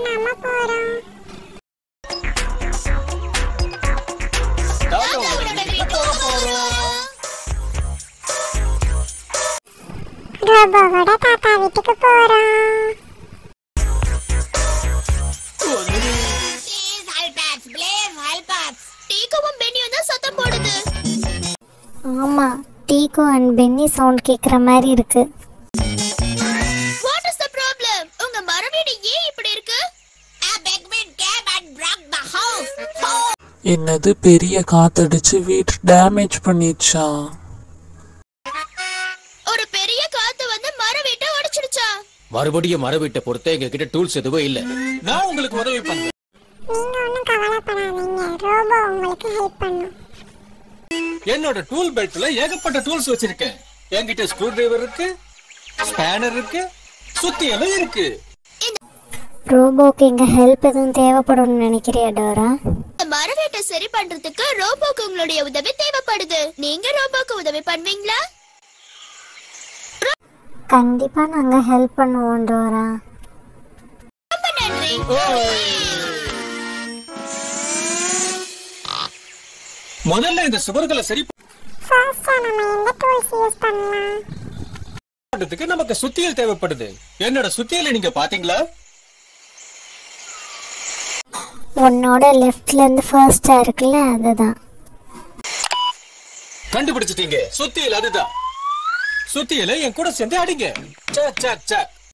நாம போறோம் ரோபோவோட தாத்தா வீட்டுக்கு போறோம் டீக்கவும் பென்னியும் தான் சத்தம் போடுது ஆமா டீகோ அண்ட் பென்னி சவுண்ட் கேக்குற மாதிரி இருக்கு வாட் இஸ் த ப்ராப்ளம் உங்க மரவீடு ஏன் இப்படி இருக்கு என்னது பெரிய காத்தடிச்சு வீட்டு டேமேஜ் பண்ணிடுச்சா ஒரு பெரிய காத்து வந்து மர வீட்டை உடைச்சிடுச்சா மறுபடியும் மரவீட்டை பொறுத்த எங்க கிட்ட டூல்ஸ் எதுவும் இல்ல நான் உங்களுக்கு உதவி பண்றேன் நீங்க ஒன்றும் கவலைப்படாதீங்க ரோபோ உங்களுக்கு ஹெல்ப் பண்ணும் என்னோட டூல் பெல்ட்ல ஏகப்பட்ட டூல்ஸ் வச்சிருக்கேன் என்கிட்ட ஸ்க்ரூ டிரைவர் இருக்கு ஸ்பேனர் இருக்கு சுத்தியலும் இருக்கு ரோபோக்கு இங்க ஹெல்ப் எதுவும் தேவைப்படும்னு நினைக்கிறியா டோரா இந்த மர வீட்டை சரி பண்றதுக்கு ரோபோக்கு உங்களுடைய உதவி தேவைப்படுது நீங்க ரோபோக்கு உதவி பண்ணுவீங்களா கண்டிப்பா நாங்க ஹெல்ப் பண்ணுவோம் டோரா ரொம்ப நன்றி முதல்ல இந்த சுவர்களை சரி ஃபர்ஸ்டா நம்ம எந்த டூல்ஸ் யூஸ் பண்ணலாம் பண்றதுக்கு நமக்கு சுத்தியல் தேவைப்படுது என்னோட சுத்தியலை நீங்க பாத்தீங்களா உன்னோட லெஃப்ட்ல இருந்து ஃபர்ஸ்டா இருக்குல்ல அதுதான் கண்டுபிடிச்சிட்டீங்க சுத்தியல் அதுதான் சுத்தியலை என் கூட சேர்ந்து அடிங்க ச, ச, ச.